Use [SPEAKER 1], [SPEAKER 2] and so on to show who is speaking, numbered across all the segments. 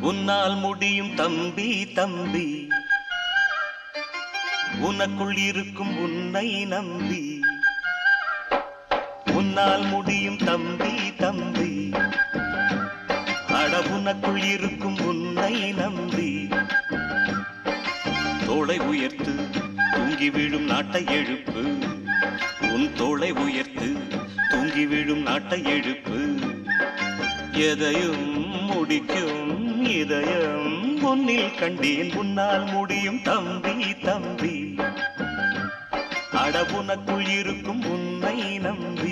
[SPEAKER 1] உன்னால் முடியும் தம்பி தம்பி உனக்குள் இருக்கும் உன்னை நம்பி உன்னால் முடியும் தம்பி தம்பி அட உனக்குள் இருக்கும் உன்னை நம்பி தோளை உயர்த்து தூங்கி விழும் நாட்டை எழுப்பு உன் தோளை உயர்த்து தூங்கி விழும் நாட்டை எழுப்பு எதையும் முடிக்கும் இதயம் உன்னில் கண்டேன் உன்னால் முடியும் தம்பி தம்பி அட உனக்குள் இருக்கும் உன்னை நம்பி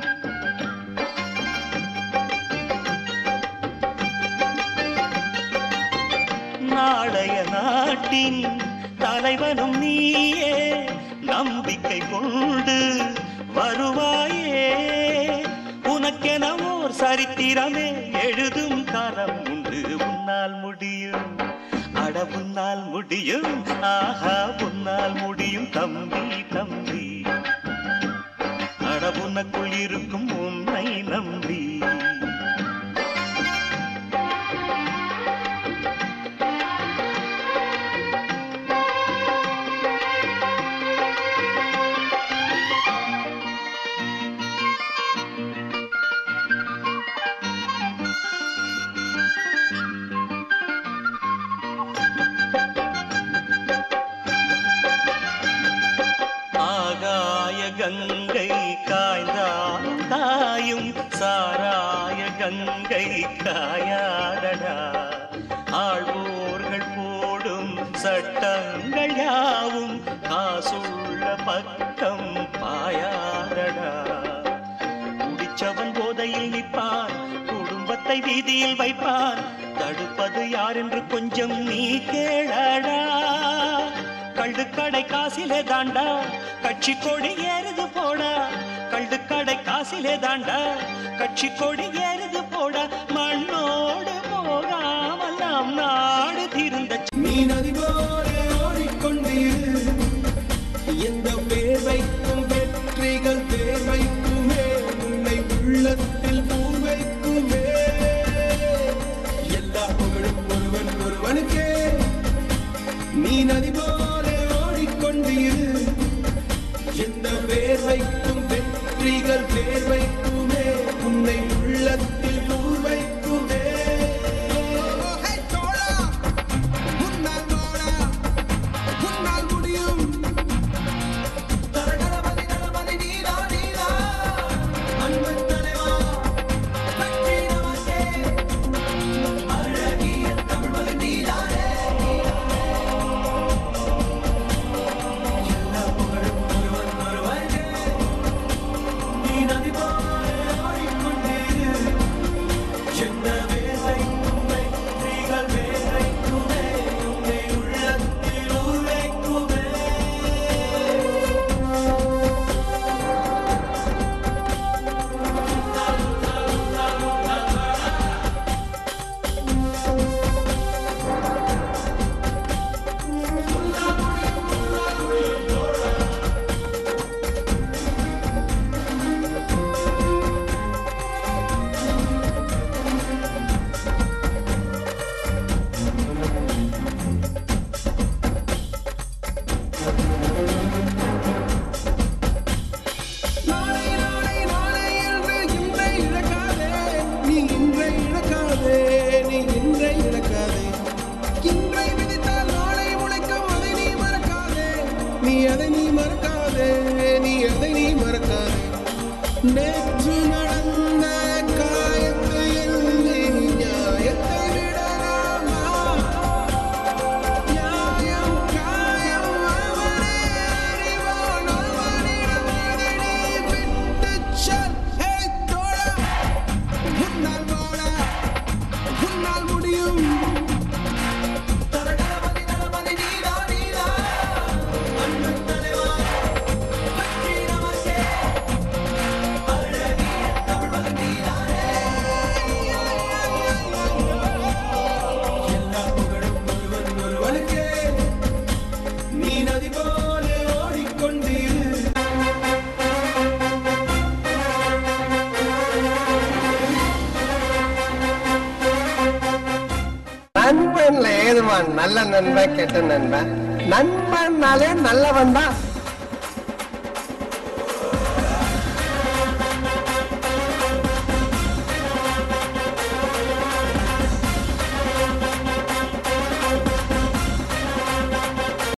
[SPEAKER 1] நாளைய நாட்டின் தலைவனும் நீயே நம்பிக்கை கொண்டு வருவாயே உனக்கென ஓர் சரித்திரமே எழுதும் காலம் உண்டு உன்னால் முடியும் அட உன்னால் முடியும் ஆஹா உன்னால் முடியும் தம்பி தம்பி அட உனக்குள் இருக்கும் உன்னை நம்பி ஆகாய கங்கை காய்ந்தாலும் காயும் சாராய கங்கை காயாதடா ஆழ்வோர்கள் போடும் சட்டங்கள் யாவும் காசுள்ள பக்கம் பாயாதடா குடிச்சவன் போதையில் நிற்பான் குடும்பத்தை வீதியில் வைப்பான் தடுப்பது யார் என்று கொஞ்சம் நீ கேளடா கள்ளுக்கடை காசிலே தாண்டா கட்சி கொடி ஏறுது போடா கள்ளுக்கடை காசிலே தாண்டா கட்சி கொடி ஏறுது போடா மண்ணோடு போகாமல் நாம் நாடு திருந்த
[SPEAKER 2] நீ நதி போல ஓடிக்கொண்டீர் எந்த பேர் வைக்கும் வெற்றிகள் பேர் வைக்குமே உன்னை உள்ளத்தில் பூர் வைக்குமே எல்லா புகழும் ஒருவன் ஒருவனுக்கே நீ நதி போல ஓடிக்கொண்டீர் எந்த பேர் வைக்கும் வெற்றிகள் பேர் வைக்குமே உன்னை உள்ளத்தில் பூர் வைக்குமே உன்னால் வாழ உன்னால் முடியும் தரகரபதி தளபதி நீதா நீதா அன்பன் தலைவா வெற்றி நமக்கே அழகிய தமிழ்மகன் நீதானே எல்லா புகழும் ஒருவன் ஒருவனுக்கே நீ நதி போல ஓடிக்கொண்டே
[SPEAKER 3] நண்பன்ல ஏதுமா நல்ல நண்பன் கெட்ட நண்பன் நண்பன்னாலே நல்லவன் தான்